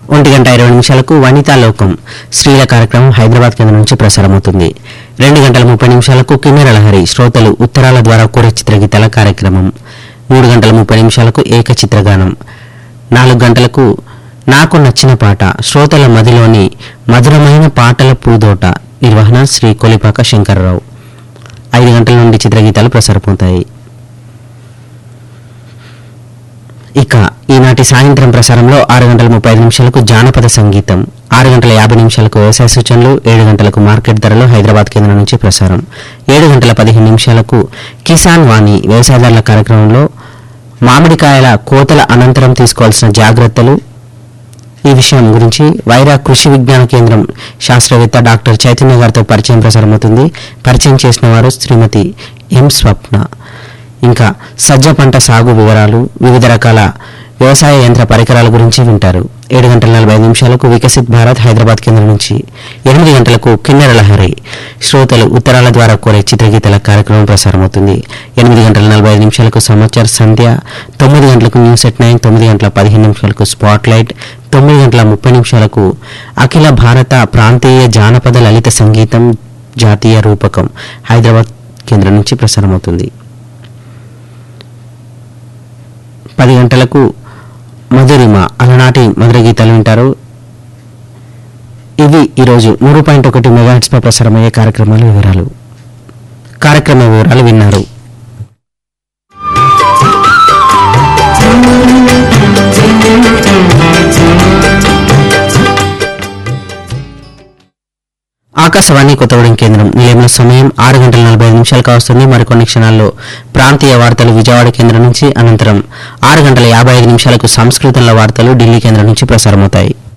ఒంటి గంట ఇరవై నిమిషాలకు వనితా లోకం స్త్రీల కార్యక్రమం హైదరాబాద్ కేంద్రం నుంచి ప్రసారమవుతుంది రెండు గంటల ముప్పై నిమిషాలకు కిన్నెర లహరి శ్రోతలు ఉత్తరాల ద్వారా కోరే చిత్రగీతాల కార్యక్రమం మూడు గంటల ముప్పై నిమిషాలకు ఏక చిత్రగానం నాలుగు గంటలకు నాకు నచ్చిన పాట శ్రోతల మదిలోని మధురమైన పాటల పూదోట నిర్వహణ శ్రీ కొలిపాక శంకర్రావు ఐదు గంటల నుండి చిత్రగీతాలు ప్రసారమవుతాయి ఇక ఈనాటి సాయంత్రం ప్రసారంలో ఆరు గంటల ముప్పై ఐదు నిమిషాలకు జానపద సంగీతం ఆరు గంటల యాభై నిమిషాలకు వ్యవసాయ సూచనలు ఏడు గంటలకు మార్కెట్ ధరలు హైదరాబాద్ కేంద్రం నుంచి ప్రసారం ఏడు గంటల పదిహేను నిమిషాలకు కిసాన్ వాణి వ్యవసాయదారుల కార్యక్రమంలో మామిడికాయల కోతల అనంతరం తీసుకోవాల్సిన జాగ్రత్తలు ఈ విషయం గురించి వైరా కృషి విజ్ఞాన కేంద్రం శాస్త్రవేత్త డాక్టర్ చైతన్య గారితో పరిచయం ప్రసారమవుతుంది పరిచయం చేసిన వారు శ్రీమతి ఎం స్వప్న ఇంకా సజ్జ పంట సాగు వివరాలు వివిధ రకాల వ్యవసాయ యంత్ర పరికరాల గురించి వింటారు ఏడు గంటల నలభై ఐదు నిమిషాలకు వికసిత్ భారత్ హైదరాబాద్ కేంద్రం నుంచి ఎనిమిది గంటలకు కిన్నెర లహరి శ్రోతలు ఉత్తరాల ద్వారా కోరే చిత్రగీతాల కార్యక్రమం ప్రసారమవుతుంది ఎనిమిది గంటల నలభై ఐదు నిమిషాలకు సమాచార సంధ్య తొమ్మిది గంటలకు న్యూస్ ఎట్ నైన్ తొమ్మిది గంటల పదిహేను నిమిషాలకు స్పాట్ లైట్ తొమ్మిది గంటల ముప్పై నిమిషాలకు అఖిల భారత ప్రాంతీయ జానపద లలిత సంగీతం జాతీయ రూపకం హైదరాబాద్ కేంద్రం నుంచి ప్రసారమవుతుంది పది గంటలకు మధురిమ అలనాటి మధుర గీతాలు వింటారు ఇవి ఈరోజు మూడు పాయింట్ ఒకటి మెగాహెట్స్ పై ప్రసారమయ్యే కార్యక్రమాల వివరాలు కార్యక్రమ వివరాలు విన్నారు ఆకాశవాణి కొత్తగూడెం కేంద్రం నిలయంలో సమయం ఆరు గంటల నలభై ఐదు నిమిషాలకు వస్తుంది మరికొన్ని క్షణాల్లో ప్రాంతీయ వార్తలు విజయవాడ కేంద్రం నుంచి అనంతరం ఆరు గంటల యాభై ఐదు నిమిషాలకు సంస్కృతంలో వార్తలు ఢిల్లీ కేంద్రం నుంచి ప్రసారమవుతాయి